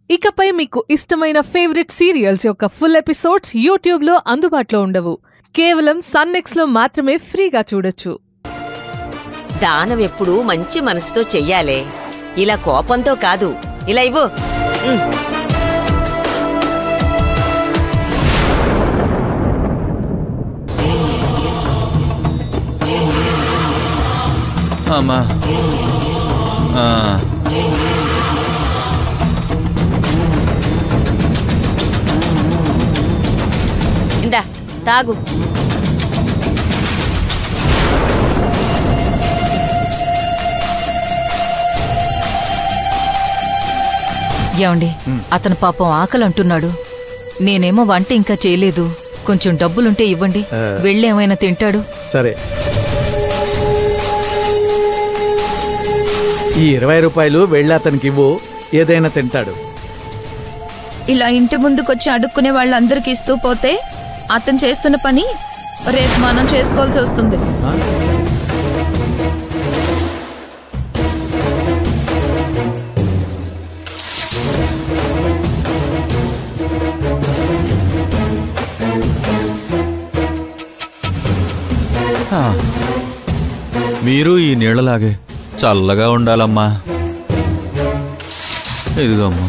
ఇకపై మీకు ఇష్టమైన ఫేవరెట్ సీరియల్స్ యొక్క ఫుల్ ఎపిసోడ్స్ యూట్యూబ్లో అందుబాటులో ఉండవు కేవలం సన్నెక్స్లో మాత్రమే ఫ్రీగా చూడొచ్చు దానం ఎప్పుడూ మంచి మనసుతో చెయ్యాలే ఇలా కోపంతో కాదు ఇలా ఇవ్వు ఉమ్. అమ్మా ఆ, ఇందా తాగు ఏమండి అతను పాపం ఆకలి అంటున్నాడు నేనేమో వంట ఇంకా చేయలేదు కొంచెం డబ్బులుంటే ఇవ్వండి వెళ్ళి ఏమైనా తింటాడు సరే ఈ ఇరవై రూపాయలు వెళ్ళి అతనికి ఇవ్వు ఏదైనా తింటాడు ఇలా ఇంటి ముందుకొచ్చి అడుక్కునే వాళ్ళందరికీ ఇస్తూ పోతే అతను చేస్తున్న పని రేపు మనం చేసుకోవాల్సి వస్తుంది ఆ? ఆ. మీరు ఈ నీళ్ళలాగే చల్లగా ఉండాలమ్మా ఇదిగోమ్మా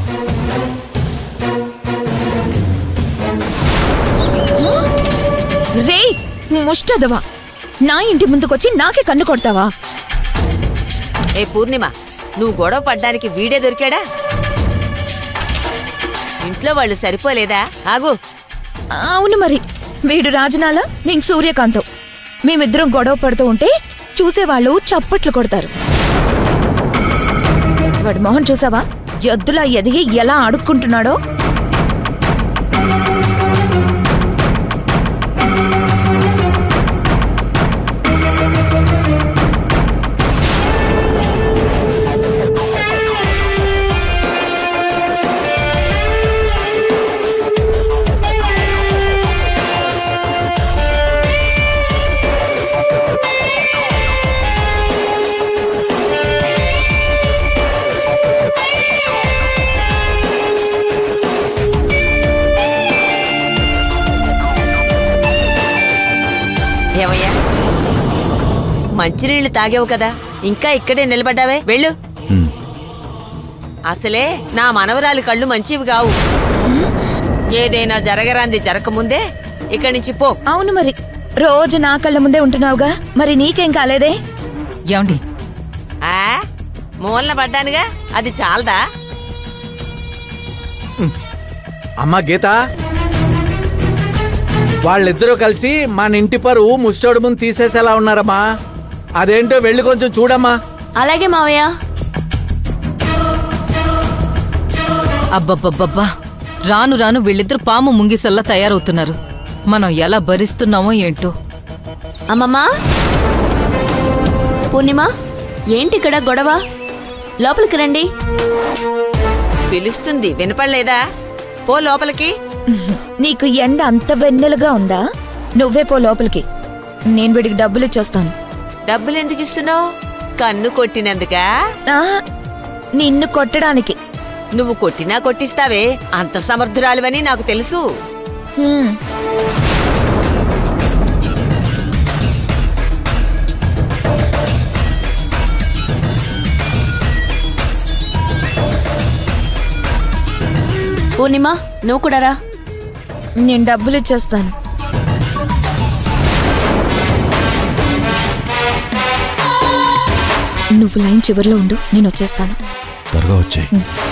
రే ముష్టదవా నా ఇంటి ముందుకొచ్చి నాకే కన్ను కొడతావా ఏ పూర్ణిమ నువ్వు గొడవ పడ్డానికి వీడే దొరికాడా ఇంట్లో వాళ్ళు సరిపోలేదా ఆగు అవును మరి వీడు రాజనాల నేను సూర్యకాంతం మేమిద్దరం గొడవ పడుతూ ఉంటే చూసేవాళ్ళు చప్పట్లు కొడతారు వాడి మొహం చూసావా ఎద్దులా ఎదిగి ఎలా అడుక్కుంటున్నాడో ఏమయ్యా మంచినీళ్లు తాగావు కదా ఇంకా ఇక్కడే నిలబడ్డావే వెళ్ళు ఉమ్. అసలే నా మనవరాలి కళ్ళు మంచివి కావు ఏదైనా జరగరాంది జరగకముందే ఇక్కడి నుంచి పో అవును మరి రోజు నా కళ్ళ ముందే ఉంటున్నావుగా మరి నీకేం కాలేదే ఏమండి ఆ మూలన పడ్డానుగా అది చాలదా అమ్మా గీత వాళ్ళిద్దరూ కలిసి మన ఇంటి పరువు ముష్టోడు ముందు తీసేసేలా ఉన్నారమ్మా అదేంటో వెళ్ళి కొంచెం చూడమ్మా అలాగే మావయ్య అబ్బబ్బబ్బబ్బా రాను రాను వీళ్ళిద్దరు పాము ముంగిసల్లా తయారవుతున్నారు మనం ఎలా భరిస్తున్నామో ఏంటో అమ్మమ్మా పూర్ణిమ ఏంటి ఇక్కడ గొడవ లోపలికి రండి పిలుస్తుంది వినపడలేదా పో లోపలికి నీకు ఎండ అంత వెన్నెలుగా ఉందా నువ్వే పో లోపలికి నేను వీడికి డబ్బులు ఇచ్చొస్తాను డబ్బులు ఎందుకు ఇస్తున్నావు కన్ను కొట్టినందుకా ఆహా, నిన్ను కొట్టడానికి నువ్వు కొట్టినా కొట్టిస్తావే అంత సమర్థురాలివని నాకు తెలుసు హ్మ్. పూర్ణిమ నువ్వు కూడా రా నేను డబ్బులు ఇచ్చేస్తాను నువ్వు లైన్ చివరిలో ఉండు నేను వచ్చేస్తాను త్వరగా వచ్చాయి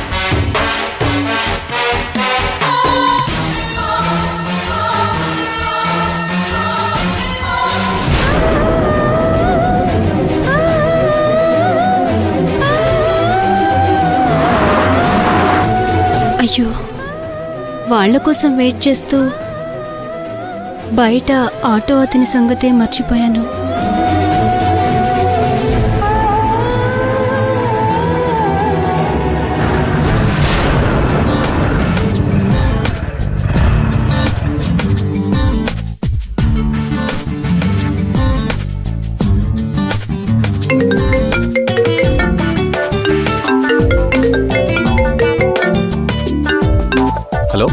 అయ్యో వాళ్ళ కోసం వెయిట్ చేస్తూ బయట ఆటో అతని సంగతే మర్చిపోయాను హలో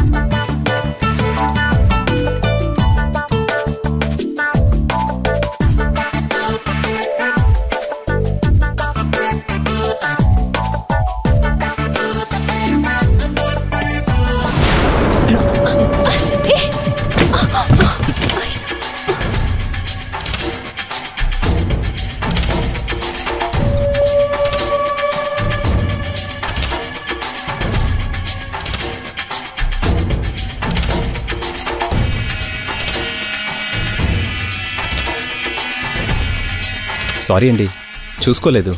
సారీ అండి చూసుకోలేదు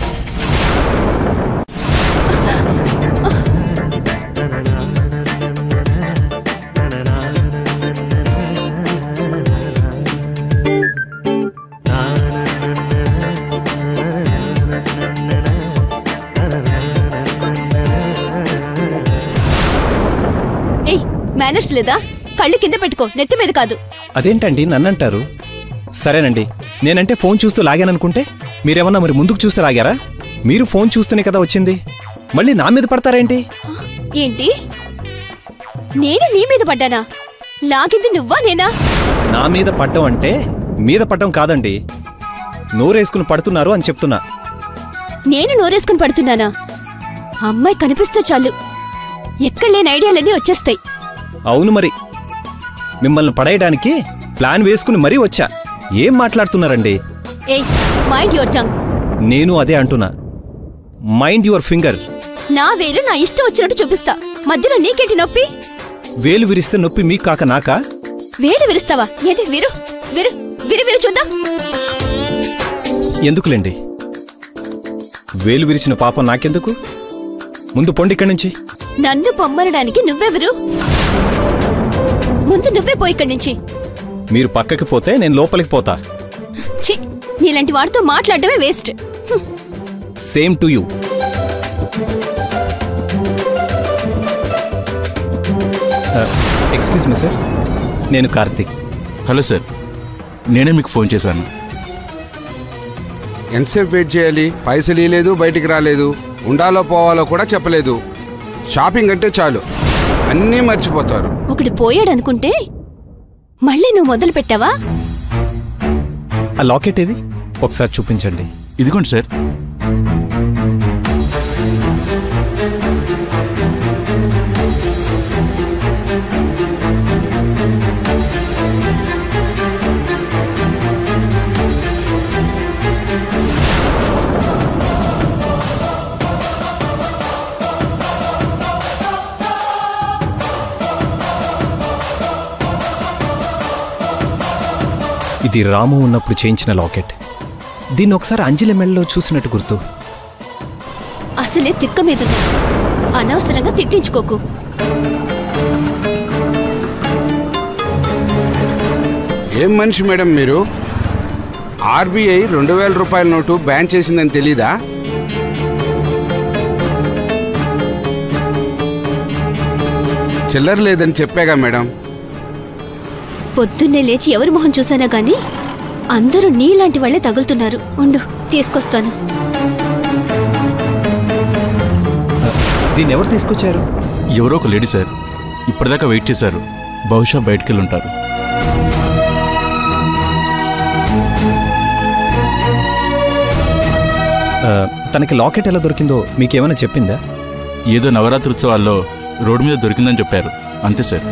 ఏయ్ మేనర్స్ లేదా కళ్ళు కింద పెట్టుకో నెత్తి మీద కాదు అదేంటండి నన్నంటారు సరేనండి నేనంటే ఫోన్ చూస్తూ లాగాననుకుంటే మీరేమన్నా మరి ముందుకు చూస్తూ లాగారా మీరు ఫోన్ చూస్తూనే కదా వచ్చింది మళ్ళీ నా మీద పడతారేంటి ఏంటి నేను నీ మీద పడ్డానా లాగింది నువ్వా నేనా నా మీద పడ్డం అంటే మీద పడ్డం కాదండి నోరేసుకుని పడుతున్నారు అని చెప్తున్నా నేను నోరేసుకుని పడుతున్నానా అమ్మాయి కనిపిస్తే చాలు ఎక్కడ లేని ఐడియాలన్నీ వచ్చేస్తాయి అవును మరి మిమ్మల్ని పడేయడానికి ప్లాన్ వేసుకుని మరీ వచ్చా ఏం మాట్లాడుతున్నారండి ఏయ్ మైండ్ యువర్ టంగ్ నేను అదే అంటున్నా మైండ్ యువర్ ఫింగర్ నా వేలు నా ఇష్టం వచ్చినట్టు చూపిస్తా మధ్యలో నీకేంటి నొప్పి వేలు విరిస్తే నొప్పి మీకు కాక నాకా వేలు విరుస్తావా ఏంటి విరు విరు విరు విరు చూద్దాం ఎందుకులేండి వేలు విరిచిన పాపం నాకెందుకు ముందు పొండి ఇక్కడి నుంచి నన్ను పొమ్మనడానికి నువ్వెవరు ముందు నువ్వే పోయి ఇక్కడి నుంచి మీరు పక్కకి పోతే నేను లోపలికి పోతా ఛీ నీలాంటి వాడితో మాట్లాడటమే waste same to you excuse me sir నేను కార్తీక్ హలో సార్ నేనే మీకు ఫోన్ చేశాను ఎంతసేపు వెయిట్ చేయాలి పైసలు ఇవ్వలేదు బయటికి రాలేదు ఉండాలో పోవాలో కూడా చెప్పలేదు షాపింగ్ అంటే చాలు అన్నీ మర్చిపోతారు ఒకడు పోయాడనుకుంటే మళ్ళీ నువ్వు మొదలు పెట్టావా ఆ లాకెట్ ఏది ఒకసారి చూపించండి ఇదిగోండి సార్ ఇది రాము ఉన్నప్పుడు చేయించిన లాకెట్ దీన్ని ఒకసారి అంజలి మెడలో చూసినట్టు గుర్తు అసలే తిక్క మీద అనవసరంగా తిట్టించుకోకు ఏం మనిషి మేడం మీరు ఆర్బీఐ రెండు వేల రూపాయల నోటు బ్యాన్ చేసిందని తెలీదా చిల్లర లేదని చెప్పాగా మేడం పొద్దున్నే లేచి ఎవరి మొహం చూసానా గాని అందరూ నీలాంటి వాళ్ళే తగులుతున్నారు ఉండు తీసుకొస్తాను దీన్ని ఎవరు తీసుకొచ్చారు ఎవరో ఒక లేడీ సార్ ఇప్పటిదాకా వెయిట్ చేశారు బహుశా బయటికి ఉంటారు ఆ, తనకి లాకెట్ ఎలా దొరికిందో మీకేమైనా చెప్పిందా ఏదో నవరాత్రి ఉత్సవాల్లో రోడ్డు మీద దొరికిందని చెప్పారు అంతే సార్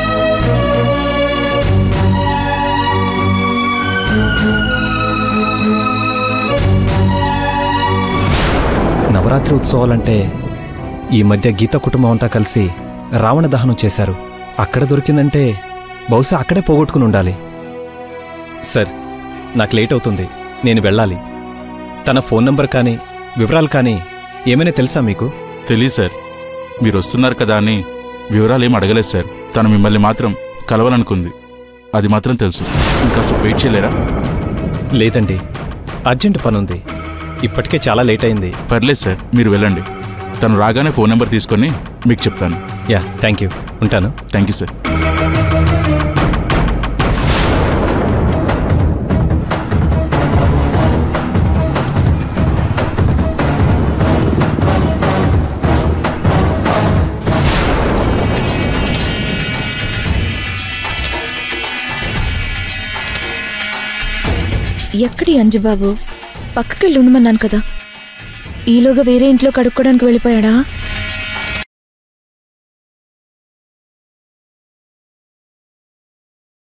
నవరాత్రి ఉత్సవాలంటే ఈ మధ్య గీత కుటుంబం అంతా కలిసి రావణ దహనం చేశారు అక్కడ దొరికిందంటే బహుశా అక్కడే పోగొట్టుకుని ఉండాలి సార్ నాకు లేట్ అవుతుంది నేను వెళ్ళాలి తన ఫోన్ నంబర్ కానీ వివరాలు కానీ ఏమైనా తెలుసా మీకు తెలియదు సార్ మీరు వస్తున్నారు కదా అని వివరాలు ఏం అడగలేదు సార్ తను మిమ్మల్ని మాత్రం కలవాలనుకుంది అది మాత్రం తెలుసు ఇంకాస్త వెయిట్ చేయలేరా లేదండి అర్జెంట్ పనుంది ఇప్పటికే చాలా లేట్ అయింది పర్లేదు సార్ మీరు వెళ్ళండి తను రాగానే ఫోన్ నెంబర్ తీసుకొని మీకు చెప్తాను యా థ్యాంక్ యూ ఉంటాను థ్యాంక్ యూ సార్ ఎక్కడి అంజుబాబు పక్కకెళ్ళి ఉండమన్నాను కదా ఈలోగా వేరే ఇంట్లో కడుక్కోడానికి వెళ్ళిపోయాడా